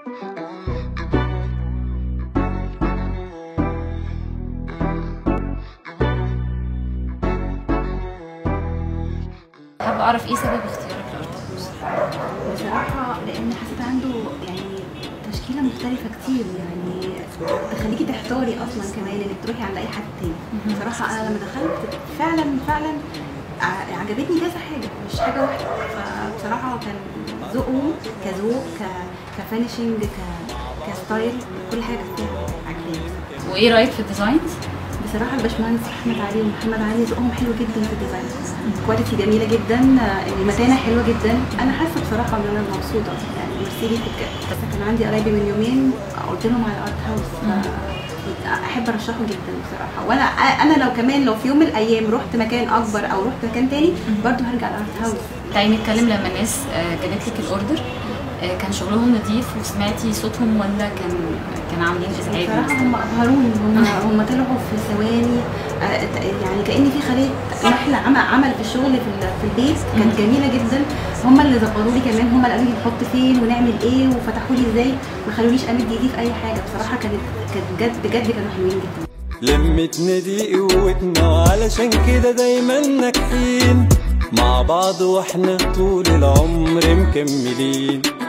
حابة أعرف إيه سبب اختيارك لأرتكوز؟ بصراحة لأن حسيت عنده يعني تشكيلة مختلفة كتير يعني تخليكي تحتاري أصلا كمان إنك تروحي عند أي حد تاني بصراحة أنا لما دخلت فعلا فعلا ع- عجبتني كذا حاجة مش حاجة واحدة فبصراحة كان ذوقهم كذوق ك كفينشنج ك كستايل كل حاجة كانت فيها عجباني وإيه رأيك في الديزاينز؟ بصراحة الباشمهندس أحمد علي ومحمد علي ذوقهم حلو جدا في الديزاين كواليتي جميلة جدا آه، المتانة حلوة جدا أنا حاسة بصراحة إن أنا مبسوطة يعني ميرسي ليكوا بجد بس كان عندي قرايبي من يومين قلت لهم على الارت هاوس ف- احب ارشحه جدا بصراحه وانا انا لو كمان لو في يوم من الايام رحت مكان اكبر او رحت مكان تاني برضو هرجع الارت هاوس تعالي نتكلم لما الناس آه، جابت لك الأوردر آه، كان شغلهم نظيف وسمعتي صوتهم ولا كان كان عاملين إزعاج بصراحه مثلا؟ هم ابهروني هم هم طلعوا في ثواني آه، يعني كان في خليه نحله عمل عمل في الشغل في ال- في البيت كانت جميله جدا هم اللي ظبطوا لي كمان هم اللي قالوا لي نحط فين ونعمل ايه وفتحوا لي ازاي ما خلونيش امد ايدي في اي حاجه بصراحه كانت كانت بجد بجد كانوا حلوين جدا لمتنا دي قوتنا علشان كده دايما ناجحين مع بعض واحنا طول العمر مكملين